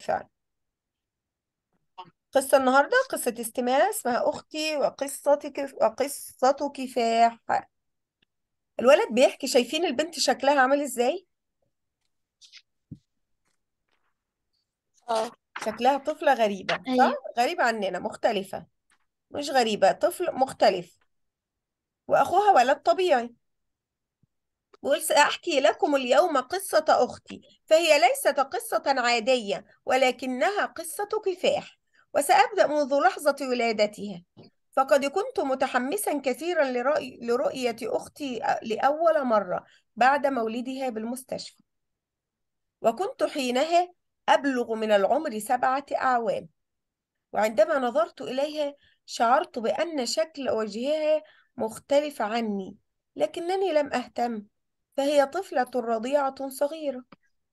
بالفعل قصة النهاردة قصة استماع اسمها أختي وقصتك وقصة كفاح الولد بيحكي شايفين البنت شكلها عامل ازاي اه شكلها طفلة غريبة صح ايوه غريبة عننا مختلفة مش غريبة طفل مختلف وأخوها ولد طبيعي بقول سأحكي لكم اليوم قصة أختي فهي ليست قصة عادية ولكنها قصة كفاح وسأبدأ منذ لحظة ولادتها فقد كنت متحمسا كثيرا لرأي لرؤية أختي لأول مرة بعد مولدها بالمستشفى وكنت حينها أبلغ من العمر سبعة أعوام وعندما نظرت إليها شعرت بأن شكل وجهها مختلف عني لكنني لم أهتم فهي طفلة رضيعة صغيرة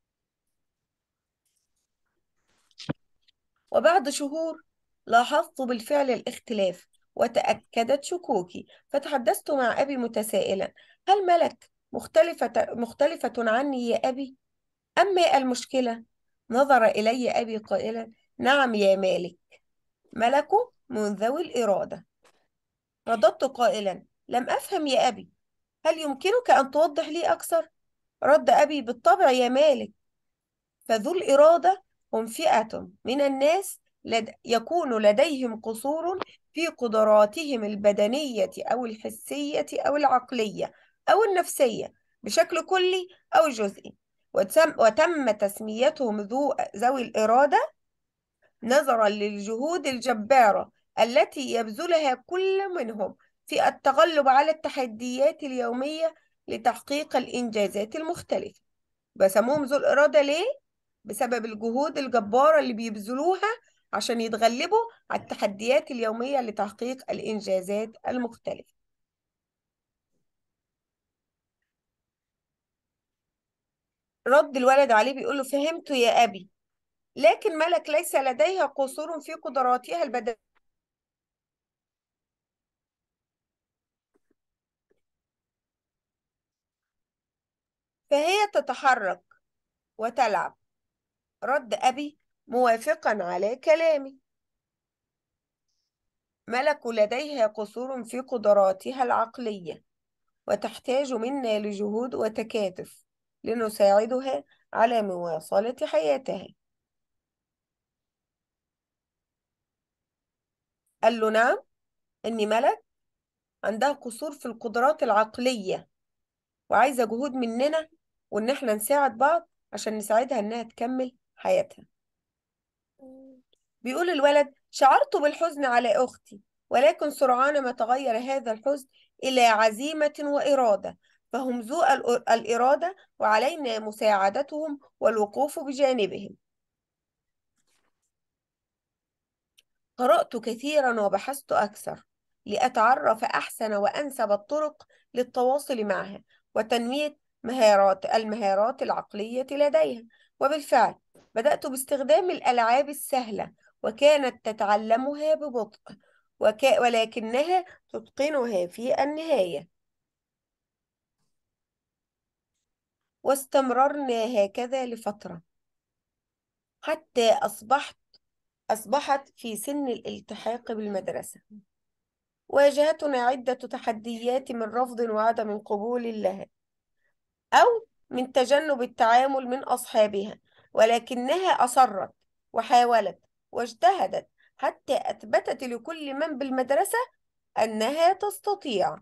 وبعد شهور لاحظت بالفعل الاختلاف وتأكدت شكوكي فتحدثت مع أبي متسائلا هل ملك مختلفة مختلفة عني يا أبي أم ما المشكلة نظر إلي أبي قائلا نعم يا مالك ملك من ذوي الإرادة رددت قائلا لم أفهم يا أبي هل يمكنك أن توضح لي أكثر رد أبي بالطبع يا مالك فذو الإرادة هم فئة من الناس لد... يكون لديهم قصور في قدراتهم البدنية أو الحسية أو العقلية أو النفسية بشكل كلي أو جزئي وتم, وتم تسميتهم ذو ذوي الإرادة نظرا للجهود الجبارة التي يبذلها كل منهم في التغلب على التحديات اليومية لتحقيق الإنجازات المختلفة بسموهم ذو الإرادة ليه؟ بسبب الجهود الجبارة اللي بيبذلوها عشان يتغلبوا على التحديات اليومية لتحقيق الإنجازات المختلفة رد الولد عليه بيقول له فهمت يا أبي لكن ملك ليس لديها قصور في قدراتها البدنية فهي تتحرك وتلعب رد أبي موافقا على كلامي ملك لديها قصور في قدراتها العقلية وتحتاج منا لجهود وتكاتف لنساعدها على مواصلة حياتها قال له نعم إن ملك عندها قصور في القدرات العقلية وعايزة جهود مننا وإن إحنا نساعد بعض عشان نساعدها إنها تكمل حياتها بيقول الولد شعرت بالحزن على أختي ولكن سرعان ما تغير هذا الحزن إلى عزيمة وإرادة فهم ذو الأ- الإرادة وعلينا مساعدتهم والوقوف بجانبهم قرأت كثيرا وبحثت أكثر لأتعرف أحسن وأنسب الطرق للتواصل معها وتنمية مهارات المهارات العقلية لديها وبالفعل بدأت باستخدام الألعاب السهلة وكانت تتعلمها ببطء وك... ولكنها تتقنها في النهاية واستمررنا هكذا لفترة حتى أصبحت أصبحت في سن الالتحاق بالمدرسة واجهتنا عدة تحديات من رفض وعدم قبول لها أو من تجنب التعامل من أصحابها ولكنها أصرت وحاولت واجتهدت حتى أثبتت لكل من بالمدرسة أنها تستطيع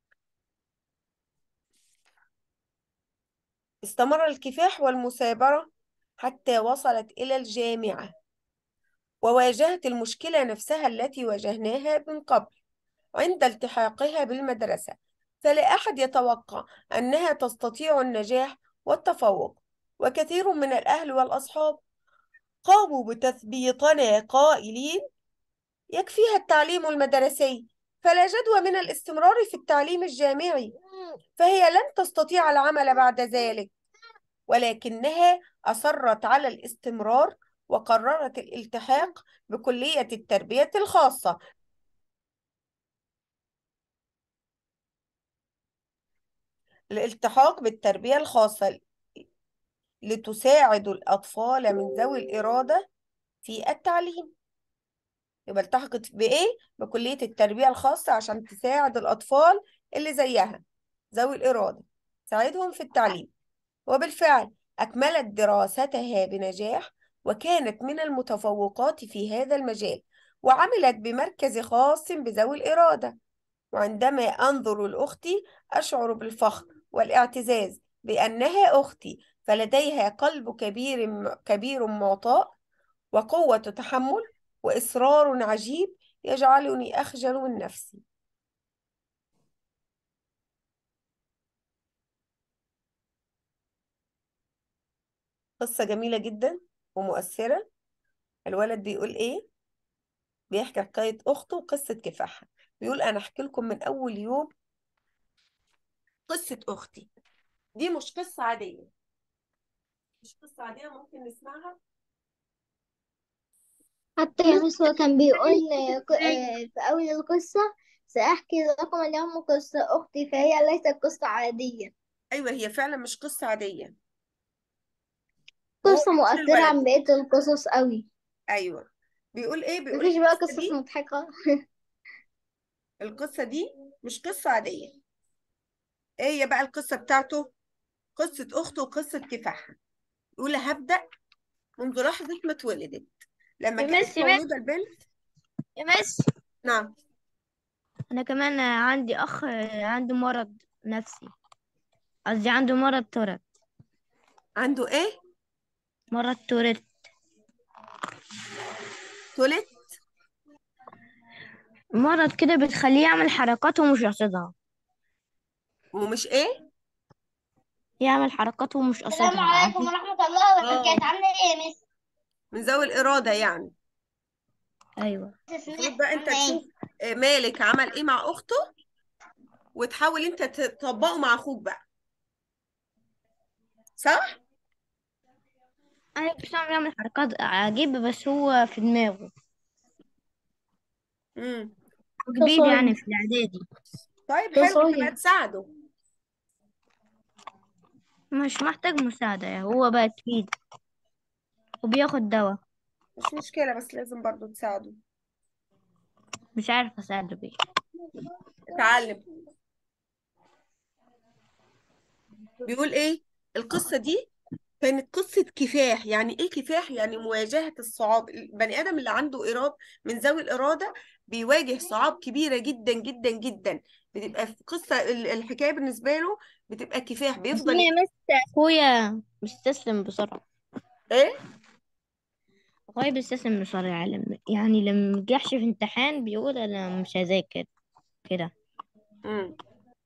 استمر الكفاح والمثابرة حتى وصلت إلى الجامعة وواجهت المشكلة نفسها التي واجهناها من قبل عند التحاقها بالمدرسة فلا أحد يتوقع أنها تستطيع النجاح والتفوق وكثير من الأهل والأصحاب قاموا بتثبيطنا قائلين يكفيها التعليم المدرسي فلا جدوى من الاستمرار في التعليم الجامعي فهي لن تستطيع العمل بعد ذلك ولكنها أصرت على الاستمرار وقررت الالتحاق بكلية التربية الخاصة الالتحاق بالتربية الخاصة لتساعد الأطفال من ذوي الإرادة في التعليم يبقى التحقت بإيه؟ بكلية التربية الخاصة عشان تساعد الأطفال اللي زيها ذوي الإرادة تساعدهم في التعليم وبالفعل أكملت دراستها بنجاح وكانت من المتفوقات في هذا المجال وعملت بمركز خاص بذوي الإرادة وعندما أنظر لأختي أشعر بالفخر والاعتزاز بأنها أختي فلديها قلب كبير كبير معطاء وقوة تحمل وإصرار عجيب يجعلني أخجل من نفسي قصة جميلة جدا ومؤثرة الولد بيقول إيه؟ بيحكي حكاية أخته وقصة كفاحها بيقول أنا أحكي لكم من أول يوم قصة أختي دي مش قصة عادية مش قصة عادية ممكن نسمعها حتى يا مس هو كان بيقول آه، ك- آه، في أول القصة سأحكي لكم اليوم قصة أختي فهي ليست قصة عادية أيوة هي فعلا مش قصة عادية وهو قصة بيقول مؤثرة عن للولد بقية القصص قوي أيوة بيقول إيه بيقول مفيش بقى القصة قصص دي مضحكة القصة دي مش قصة عادية إيه هي بقى القصة بتاعته قصة أخته وقصة كفاحها يقول هبدأ منذ لحظة ما اتولدت لما يا كانت مس يا مس مولودة البنت يا مس نعم انا كمان عندي اخ عنده مرض نفسي قصدي عنده مرض تورت عنده إيه مرض تورت اتولد مرض كده بتخليه يعمل حركات ومش يقصدها ومش إيه يعمل حركات ومش السلام قصدها عليكم عارفين ورحمة الله وبركاته آه عاملة ايه يا مس؟ من ذوي الإرادة يعني ايوه المفروض بقى أنت عاملة تشوف آه، مالك عمل إيه مع أخته وتحاول أنت تطبقه مع أخوك بقى صح انا مش عارف يعمل حركات عجيبة بس هو في دماغه امم هو كبير تصايم يعني في الاعدادي طيب حلو انت بقى تصايم تساعده مش محتاج مساعدة يعني هو بقى كبير وبياخد دواء مش مشكلة بس لازم برضو تساعده مش عارف اساعده بيه اتعلم بيقول ايه القصة دي كانت قصة كفاح يعني ايه كفاح يعني مواجهة الصعاب البني ادم اللي عنده إرادة من ذوي الإرادة بيواجه صعاب كبيرة جدا جدا جدا بتبقى في قصة ال- الحكاية بالنسبة له بتبقى كفاح عشان بيفضل يا مس اخويا بيستسلم بسرعة ايه اخويا بيستسلم بسرعة لما يعني لما نجحش في امتحان بيقول انا مش هذاكر كده مم.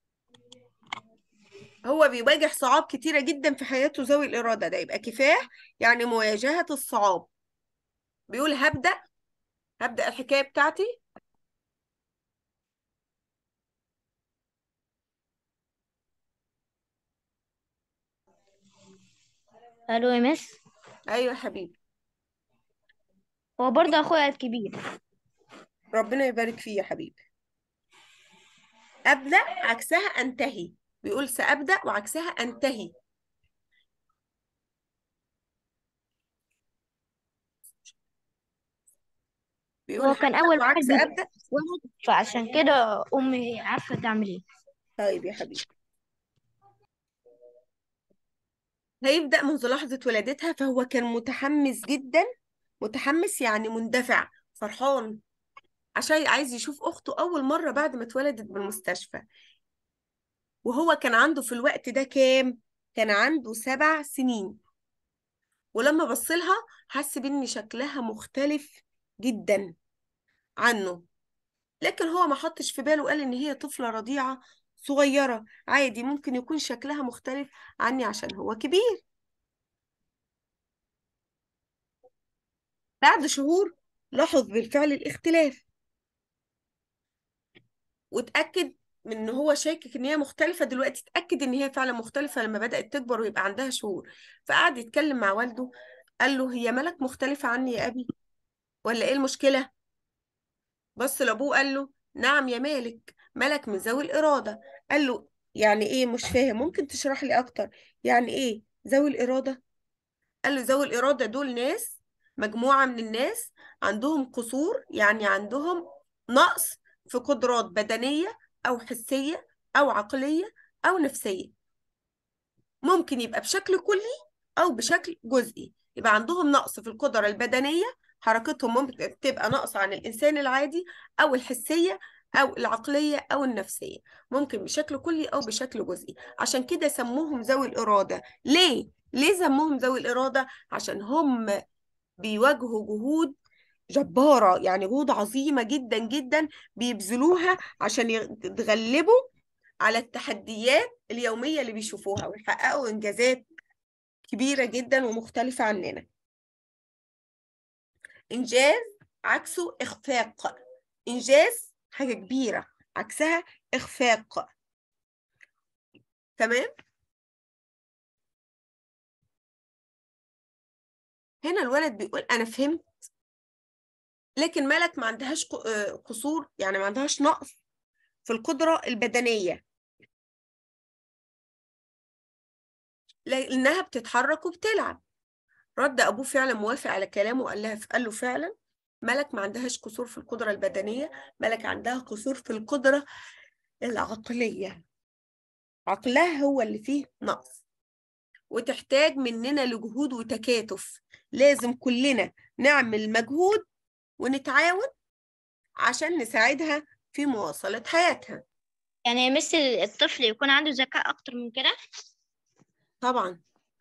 هو بيواجه صعاب كتيرة جدا في حياته ذوي الإرادة ده يبقى كفاح يعني مواجهة الصعاب بيقول هبدأ هبدأ الحكاية بتاعتي قالوا يا مس ايوه يا حبيبي هو برضه اخويا الكبير ربنا يبارك فيه يا حبيبي أبدأ عكسها أنتهي بيقول سأبدأ وعكسها أنتهي بيقول هو كان هبدأ اول واحد وعكس بيبقى أبدأ واحد فعشان كده امي عارفة تعمل ايه طيب يا حبيبي هيبدأ منذ لحظة ولادتها فهو كان متحمس جدا متحمس يعني مندفع فرحان عشان عايز يشوف أخته أول مرة بعد ما اتولدت بالمستشفى وهو كان عنده في الوقت ده كام؟ كان عنده سبع سنين ولما بص لها حس بإن شكلها مختلف جدا عنه لكن هو ما حطش في باله وقال ان هي طفلة رضيعة صغيرة عادي ممكن يكون شكلها مختلف عني عشان هو كبير بعد شهور لاحظ بالفعل الاختلاف واتأكد من ان هو شاكك ان هي مختلفة دلوقتي اتأكد ان هي فعلا مختلفة لما بدأت تكبر ويبقى عندها شهور فقعد يتكلم مع والده قال له هي مالك مختلفة عني يا أبي ولا ايه المشكلة بص لأبوه قال له نعم يا مالك ملك من ذوي الإرادة قال له يعني إيه مش فاهم ممكن تشرح لي أكتر يعني إيه ذوي الإرادة قال له ذوي الإرادة دول ناس مجموعة من الناس عندهم قصور يعني عندهم نقص في قدرات بدنية أو حسية أو عقلية أو نفسية ممكن يبقى بشكل كلي أو بشكل جزئي يبقى عندهم نقص في القدرة البدنية حركتهم ممكن تبقى ناقصة عن الإنسان العادي أو الحسية أو العقلية أو النفسية ممكن بشكل كلي أو بشكل جزئي عشان كده سموهم ذوي الإرادة ليه؟ ليه سموهم ذوي الإرادة؟ عشان هم بيواجهوا جهود جبارة يعني جهود عظيمة جدا جدا بيبذلوها عشان يتغلبوا على التحديات اليومية اللي بيشوفوها ويحققوا إنجازات كبيرة جدا ومختلفة عننا إنجاز عكسه إخفاق إنجاز حاجة كبيرة عكسها إخفاق تمام هنا الولد بيقول أنا فهمت لكن ملك ما عندهاش قصور يعني ما عندهاش نقص في القدرة البدنية لأنها بتتحرك وبتلعب رد أبوه فعلا موافق على كلامه وقال لها قال له فعلا ملك ما عندهاش قصور في القدرة البدنية ملك عندها قصور في القدرة العقلية عقلها هو اللي فيه نقص وتحتاج مننا لجهود وتكاتف لازم كلنا نعمل مجهود ونتعاون عشان نساعدها في مواصلة حياتها يعني يا مس الطفل يكون عنده ذكاء أكتر من كده طبعا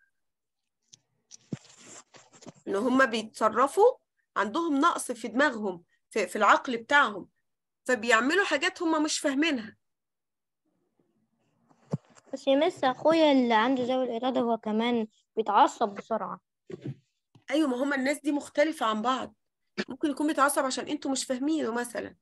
ان هم بيتصرفوا عندهم نقص في دماغهم في, في العقل بتاعهم فبيعملوا حاجات هم مش فاهمينها بس يا مس أخويا اللي عنده ذوي الإرادة هو كمان بيتعصب بسرعة ايوه ما هم الناس دي مختلفة عن بعض ممكن يكون بيتعصب عشان انتوا مش فاهمينه مثلا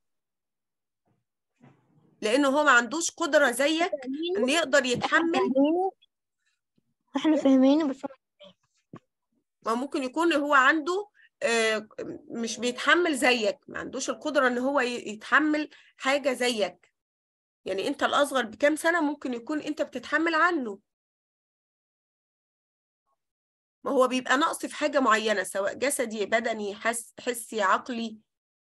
لانه هو ما عندوش قدرة زيك ان يقدر يتحمل فاهمينه احنا فاهمينه بس هو ما ممكن يكون هو عنده آه، مش بيتحمل زيك ما عندوش القدرة ان هو ي- يتحمل حاجة زيك يعني انت الاصغر بكام سنة ممكن يكون انت بتتحمل عنه ما هو بيبقى نقص في حاجة معينة سواء جسدي بدني حس حسي عقلي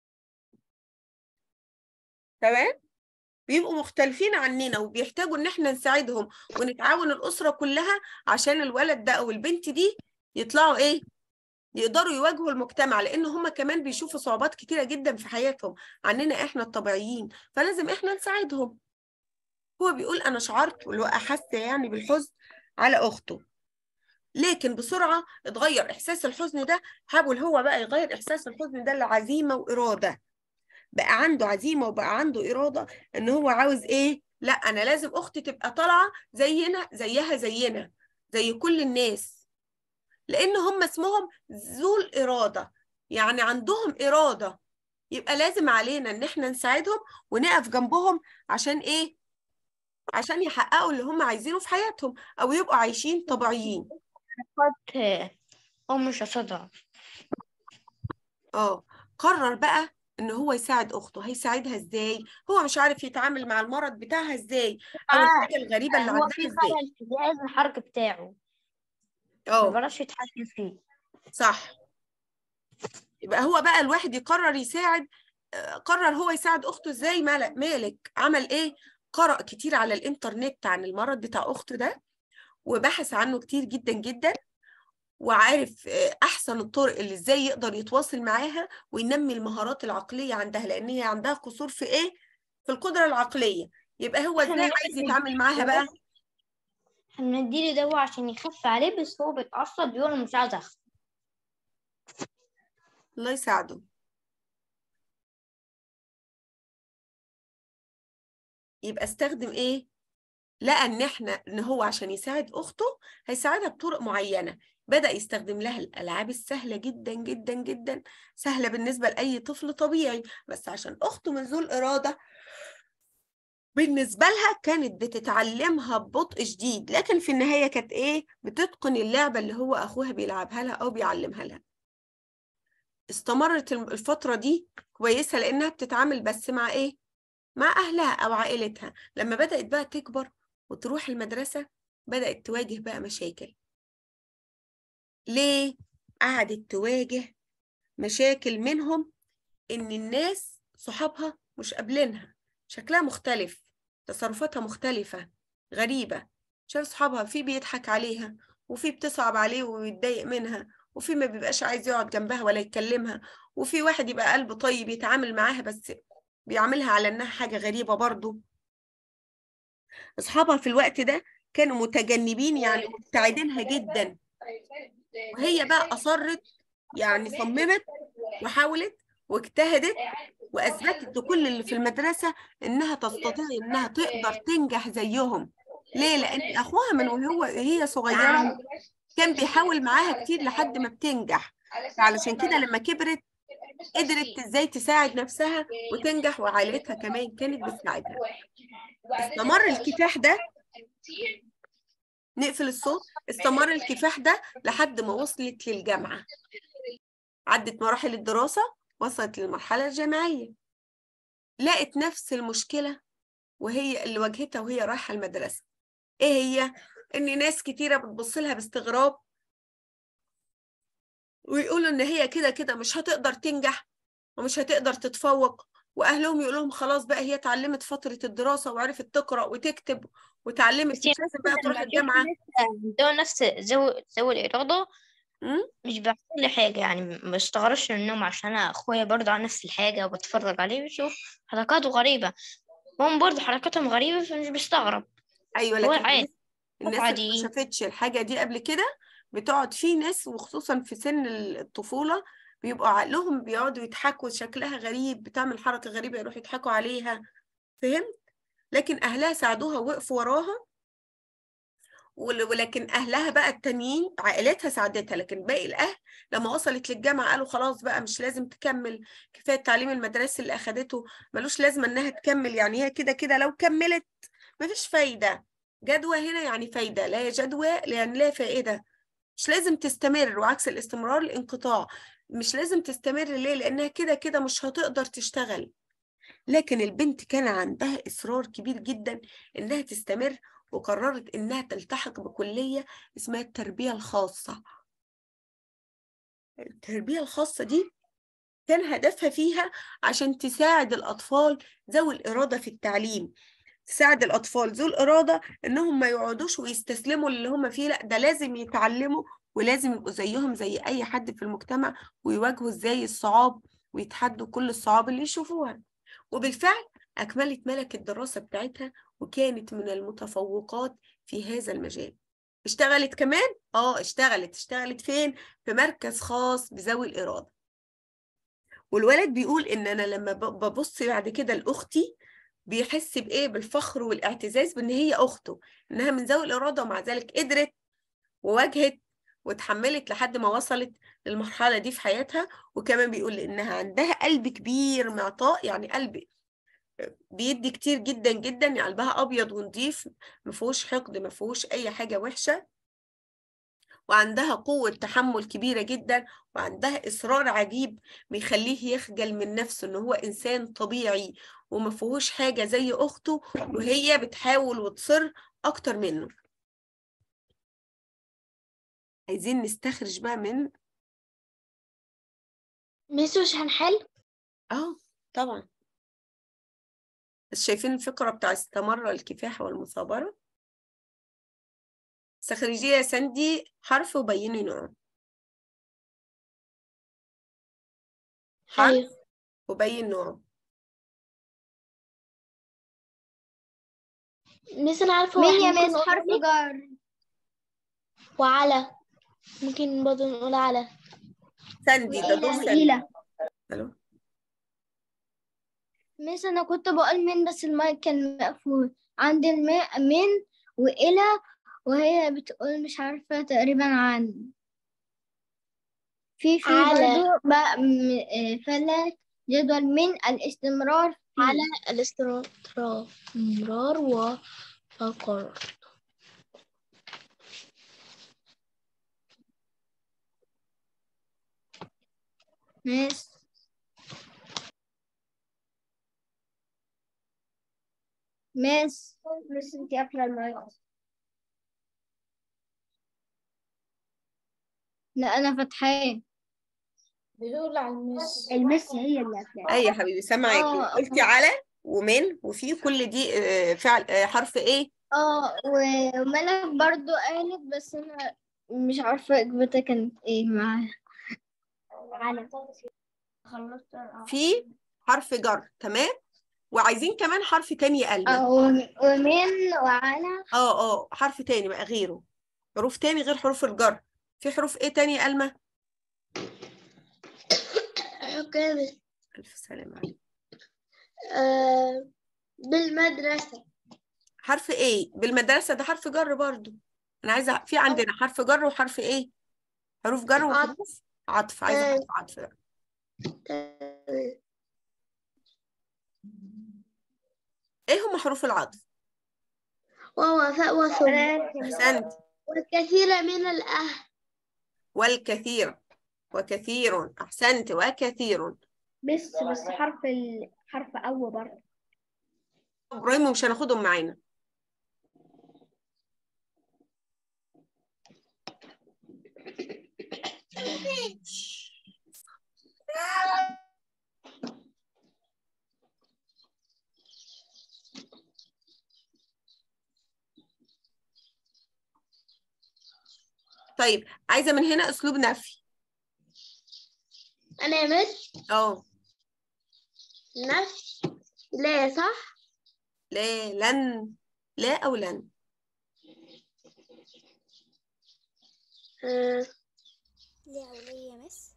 تمام بيبقوا مختلفين عننا وبيحتاجوا ان احنا نساعدهم ونتعاون الأسرة كلها عشان الولد ده او البنت دي يطلعوا ايه يقدروا يواجهوا المجتمع لان هم كمان بيشوفوا صعوبات كتيرة جدا في حياتهم عننا احنا الطبيعيين فلازم احنا نساعدهم هو بيقول انا شعرت واللي هو احس يعني بالحزن على اخته لكن بسرعة اتغير إحساس الحزن ده حاول هو بقى يغير إحساس الحزن ده لعزيمة وإرادة بقى عنده عزيمة وبقى عنده إرادة إن هو عاوز إيه؟ لا أنا لازم أختي تبقى طالعة زينا زيها زينا زي كل الناس لأن هم اسمهم ذو الإرادة يعني عندهم إرادة يبقى لازم علينا إن إحنا نساعدهم ونقف جنبهم عشان إيه؟ عشان يحققوا اللي هم عايزينه في حياتهم أو يبقوا عايشين طبيعيين قد هو مش قصدها اه قرر بقى ان هو يساعد اخته هيساعدها ازاي هو مش عارف يتعامل مع المرض بتاعها ازاي او آه، الحاجه الغريبه اللي هو عندها في ازاي خلل في جهاز الحرق بتاعه ما اه بيعرفش يتحكم فيه صح يبقى هو بقى الواحد يقرر يساعد آه، قرر هو يساعد اخته ازاي مالك مالك عمل ايه قرأ كتير على الانترنت عن المرض بتاع اخته ده وبحث عنه كتير جدا جدا وعارف آه، احسن الطرق اللي ازاي يقدر يتواصل معاها وينمي المهارات العقليه عندها لان هي عندها قصور في ايه في القدره العقليه يبقى هو إحنا ازاي بنعمل عايز يتعامل معاها بقى هنديله دواء عشان يخف عليه بس هو بيتعصب بيقول أنا مش عايز أخف الله يساعده يبقى استخدم ايه لقى ان احنا ان هو عشان يساعد اخته هيساعدها بطرق معينه بدأ يستخدم لها الالعاب السهله جدا جدا جدا سهله بالنسبه لاي طفل طبيعي بس عشان اخته من ذو الاراده بالنسبه لها كانت بتتعلمها ببطء شديد لكن في النهايه كانت ايه بتتقن اللعبه اللي هو اخوها بيلعبها لها او بيعلمها لها استمرت الم- الفتره دي كويسه لانها بتتعامل بس مع ايه مع أهلها أو عائلتها لما بدأت بقى تكبر وتروح المدرسة بدأت تواجه بقى مشاكل ليه؟ قعدت تواجه مشاكل منهم إن الناس صحابها مش قابلينها شكلها مختلف تصرفاتها مختلفة غريبة شايف صحابها في بيضحك عليها وفي بتصعب عليه ويتضايق منها وفي ما بيبقاش عايز يقعد جنبها ولا يكلمها وفي واحد يبقى قلبه طيب يتعامل معاها بس بيعاملها على إنها حاجة غريبة برضه أصحابها في الوقت ده كانوا متجنبين يعني مبتعدينها جدا وهي بقى أصرت يعني صممت وحاولت واجتهدت وأثبتت لكل اللي في المدرسة إنها تستطيع إنها تقدر تنجح زيهم ليه؟ لأن أخوها من وهو هي صغيرة كان بيحاول معاها كتير لحد ما بتنجح فعلشان كده لما كبرت قدرت إزاي تساعد نفسها وتنجح وعائلتها كمان كانت بتساعدها استمر الكفاح ده نقفل الصوت استمر الكفاح ده لحد ما وصلت للجامعة عدت مراحل الدراسة وصلت للمرحلة الجامعية لقت نفس المشكلة وهي اللي واجهتها وهي رايحة المدرسة ايه هي ان ناس كتيرة بتبص لها باستغراب ويقولوا ان هي كده كده مش هتقدر تنجح ومش هتقدر تتفوق واهلهم يقولوا لهم خلاص بقى هي اتعلمت فترة الدراسة وعرفت تقرأ وتكتب وتعلمت بس هي مش لازم بقى لما تروح أشوف الجامعة ناس عندهم نفس ذوي ذوي الإرادة أمم؟ مش بيحصل لي حاجة يعني ما استغربش منهم عشان أنا أخويا برضه على نفس الحاجة وبتفرج عليه بشوف حركاته غريبة هم برضه حركاتهم غريبة فمش بيستغرب ايوه هو لكن عادي الناس الناس اللي ما عاديين شافتش الحاجة دي قبل كده بتقعد في ناس وخصوصا في سن الطفولة بيبقوا عقلهم بيقعدوا يضحكوا شكلها غريب بتعمل حركة غريبة يروحوا يضحكوا عليها فهمت لكن أهلها ساعدوها ووقفوا وراها ول- ولكن أهلها بقى التانيين عائلتها ساعدتها لكن باقي الأهل لما وصلت للجامعة قالوا خلاص بقى مش لازم تكمل كفاية التعليم المدرسي اللي أخدته ملوش لازمة إنها تكمل يعني هي كده كده لو كملت مفيش فايدة جدوى هنا يعني فايدة لا جدوى يعني لا فائدة مش لازم تستمر وعكس الاستمرار الانقطاع مش لازم تستمر ليه لأنها كده كده مش هتقدر تشتغل لكن البنت كان عندها إصرار كبير جدا إنها تستمر وقررت إنها تلتحق بكلية اسمها التربية الخاصة التربية الخاصة دي كان هدفها فيها عشان تساعد الأطفال ذوي الإرادة في التعليم تساعد الأطفال ذو الإرادة إنهم ما يقعدوش ويستسلموا للي هم فيه لأ ده لازم يتعلموا ولازم يبقوا زيهم زي أي حد في المجتمع ويواجهوا إزاي الصعاب ويتحدوا كل الصعاب اللي يشوفوها وبالفعل أكملت ملك الدراسة بتاعتها وكانت من المتفوقات في هذا المجال اشتغلت كمان؟ آه اشتغلت اشتغلت فين؟ في مركز خاص بذوي الإرادة والولد بيقول إن أنا لما ب- ببص بعد كده لأختي بيحس بإيه؟ بالفخر والاعتزاز بإن هي أخته إنها من ذوي الإرادة ومع ذلك قدرت وواجهت واتحملت لحد ما وصلت للمرحلة دي في حياتها وكمان بيقول إنها عندها قلب كبير معطاء يعني قلب بيدي كتير جدا جدا يعني قلبها أبيض ونضيف ما فيهوش حقد ما فيهوش أي حاجة وحشة وعندها قوة تحمل كبيرة جدا وعندها إصرار عجيب بيخليه يخجل من نفسه إن هو إنسان طبيعي وما فيهوش حاجة زي أخته وهي بتحاول وتصر أكتر منه عايزين نستخرج بقى من مش مش هنحل آه طبعا بس شايفين الفقرة بتاع استمر الكفاح والمثابرة استخرجي يا سندي حرف وبيني نوعه حرف أيوة وبين نوعه مش أنا عارفة مين يا واحد ممكن مس نقول حرف عليه جر وعلى ممكن برضه نقول على سندي ده دور وإلى سندي إلى الو مش أنا كنت بقول من بس المايك كان مقفول عند الماء من وإلى وهي بتقول مش عارفة تقريبا عن في في على. برضه بقى م- آه، فلا جدول من الاستمرار في على الاستمرار استمرار وفقر ماشي ماشي بس انتي قافلة المايك لا أنا فاتحاه بيقول على المس المس هي اللي هتلاقي اي يا حبيبي سامعاكي آه، قلتي على ومن وفي كل دي آه، فعل آه، حرف ايه اه وملك برضو قالت بس انا مش عارفة اجابتها كانت ايه معاها على خلصت في حرف جر تمام وعايزين كمان حرف تاني يا قلبي اه ومن وعلى اه اه حرف تاني بقى غيره حروف تاني غير حروف الجر في حروف ايه تاني يا ألمة كانت ألف سلامة عليك آه بالمدرسة حرف ايه بالمدرسة ده حرف جر برضو انا عايزة في عندنا حرف جر وحرف ايه حروف جر وحروف عطف عايزة آه. حرف عطف ده. ايه هم حروف العطف ووفاء وثم احسنت والكثير من الأهل والكثير وكثير احسنت وكثير بس بس حرف ال... حرف أول برضه ابراهيم مش هناخدهم معانا طيب عايزة من هنا أسلوب نفي أنا يا مس اه نفس لا صح لا لن لا أو لن آه. ليه أولية يا مس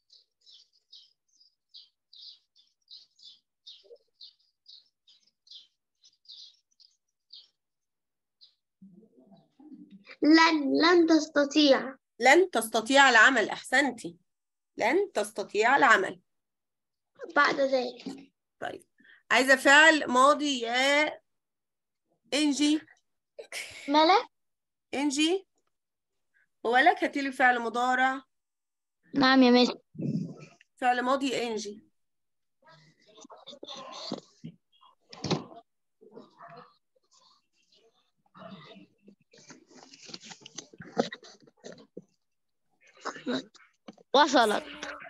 لن لن تستطيع لن تستطيع العمل أحسنتي لن تستطيع العمل بعد ذلك طيب عايزة فعل ماضي يا إنجي ملك إنجي هو لك هاتيلي فعل مضارع نعم يا مس فعل ماضي يا إنجي وصلت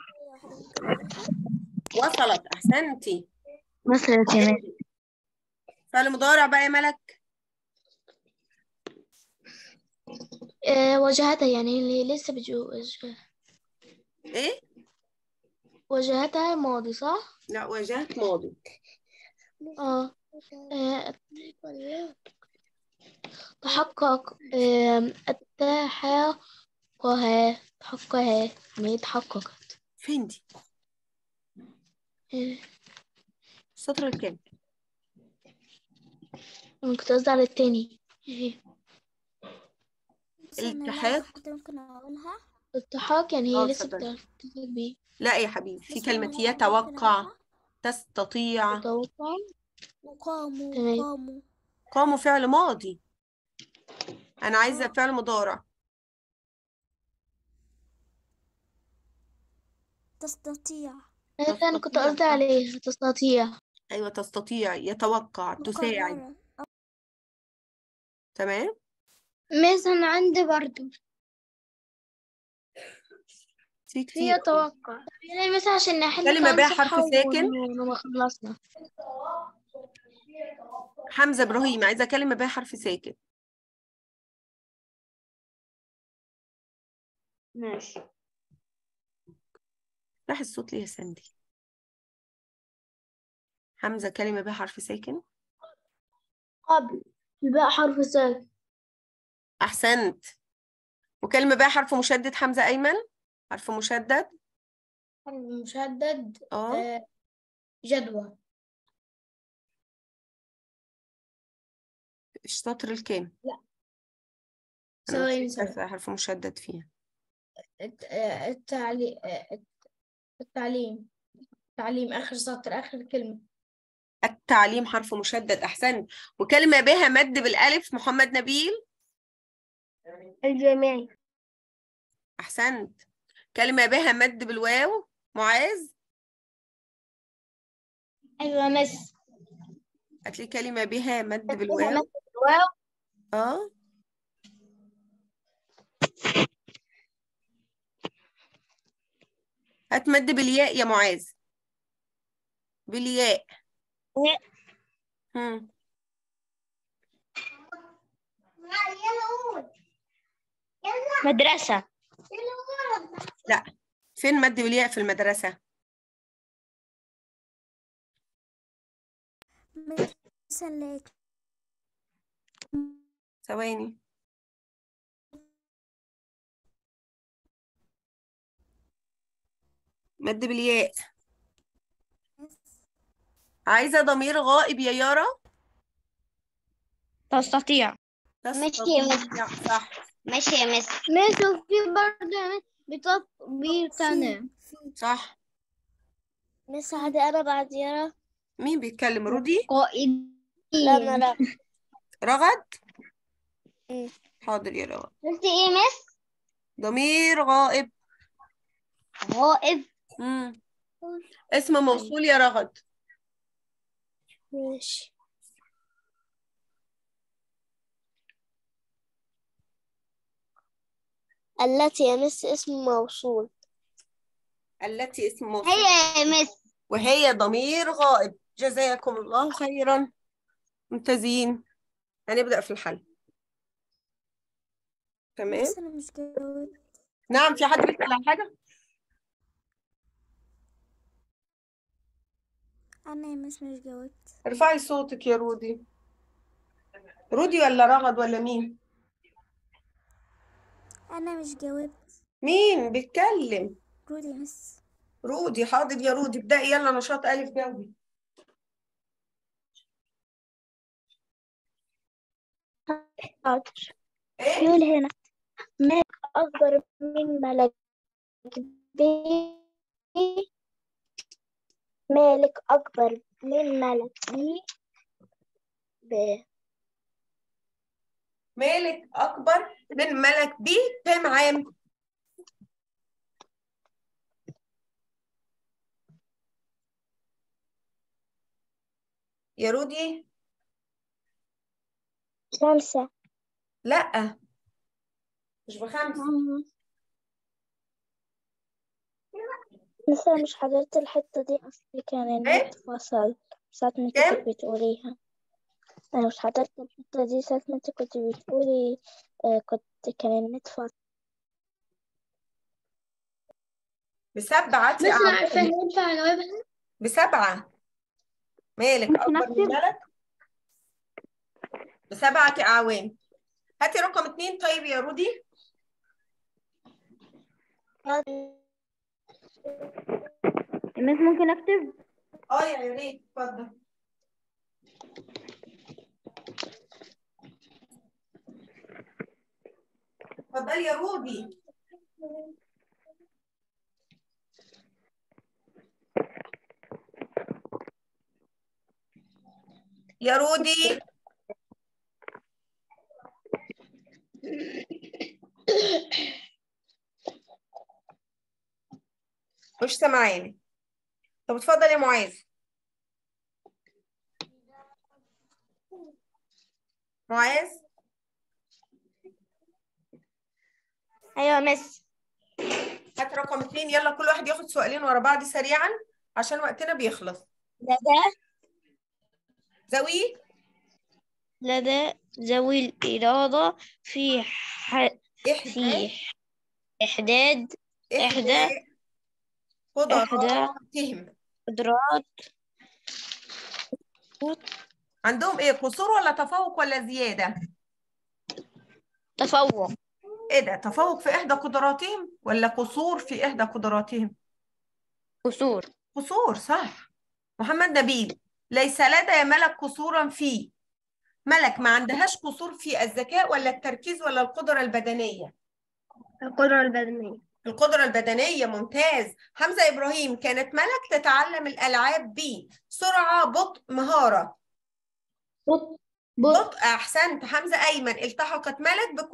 وصلت أحسنتي وصلت يا مس فعل مضارع بقى يا ملك آه وجهتها يعني اللي لسه بتجوز إيه؟ وجهتها ماضي صح؟ لا واجهت ماضي اه آه، تحقق آم، التحقها تحقها يعني تحققت فين دي؟ آه، السطر الكام؟ أنا كنت قصدي على التاني آه، التحاق ممكن أقولها التحاق يعني آه، هي لسه اتفضلي. بتلتحق بيه لا يا حبيبي في بس كلمة أنا ممكن يتوقع أقولها. تستطيع تتوقع وقاموا تمام. قاموا قاموا فعل ماضي أنا عايزة فعل مضارع تستطيع هذا أنا كنت تستطيع، قصدي صح. عليه تستطيع أيوة تستطيع يتوقع تساعد مقررا تمام مس أنا عندي برضو في هي كتير توقع يعني مثلا عشان نحل كلمة كام بها صفحة حرف ساكن. ون- ونبقى خلصنا حمزة إبراهيم عايزة كلمة بها حرف ساكن ماشي راح الصوت ليه يا سندي حمزة كلمة بها حرف ساكن قبل بقى حرف ساكن أحسنت وكلمة بها حرف مشدد حمزة أيمن حرف مشدد مشدد اه جدول السطر الكام لا. أنا ثواني مش ثواني. شايفة حرف مشدد فيها التعليم التعليم التعليم آخر سطر آخر كلمة التعليم حرف مشدد أحسنت وكلمة بها مد بالألف محمد نبيل الجميع أحسنت كلمة بها مد بالواو معاذ أيوة مس هتلاقي كلمة بها مد بها بالواو مد بالواو. اه هات مد بالياء يا معاذ بالياء ياء. هم. مدرسة فين مد بالياء في المدرسة مسلات ثواني مد بالياء عايزة ضمير غائب يا يارا تستطيع ماشي يا مس. تستطيع. صح ماشي يا مس ماشي وفي برضه بتطبيق تاني صح مس عادي أنا بعد يرى مين بيتكلم رودي قائدين لا أنا لا رغد مم. حاضر يا رغد قلت ايه مس ضمير غائب غائب مم. اسم موصول يا رغد ماشي التي يا مس اسم موصول التي اسم موصول هي يا مس وهي ضمير غائب جزاكم الله خيرا ممتازين هنبدأ في الحل تمام بس أنا مش جاوبت نعم في حد بيسأل عن حاجة أنا يا مس مش جاوبت ارفعي صوتك يا رودي رودي ولا رغد ولا مين أنا مش جاوبت مين بيتكلم رودي يا مس رودي حاضر يا رودي ابدأي يلا نشاط ألف جاوبي حاضر ايه يقول هنا مالك أكبر من ملك ب مالك أكبر من ملك بي ب مالك أكبر من ملك بي كام عام يا رودي خمسة لأ مش بخمسة لسه مش حضرت الحتة دي أصلي كان إيه؟ النت فصل ساعة ما كام؟ كنت بتقوليها أنا مش حضرت الحتة دي ساعة ما انت كنت بتقولي آه كنت كان النت فصل بسبعة مس أنا عارفة أعوام ينفع أجاوبها بسبعة مالك ممكن أكبر من أكتب؟ ملك بسبعة أعوام هاتي رقم اتنين طيب يا رودي مس ممكن أكتب اه يا ريت اتفضل اتفضلي يا رودي يا رودي مش سامعاني طب اتفضل يا معاذ معاذ أيوة مس هات رقم اتنين يلا كل واحد ياخد سؤالين ورا بعض سريعا عشان وقتنا بيخلص لدى زوي لدى ذوي الإرادة في ح... إحدى في إحداد إحدى قدراتهم قدرات عندهم ايه قصور ولا تفوق ولا زيادة تفوق ايه ده تفوق في احدى قدراتهم ولا قصور في احدى قدراتهم قصور قصور صح محمد نبيل ليس لدى ملك قصورا في ملك ما عندهاش قصور في الذكاء ولا التركيز ولا القدرة البدنية القدرة البدنية القدرة البدنية ممتاز حمزة إبراهيم كانت ملك تتعلم الألعاب بسرعة بطء مهارة بط بط بطء أحسنت حمزة أيمن التحقت ملك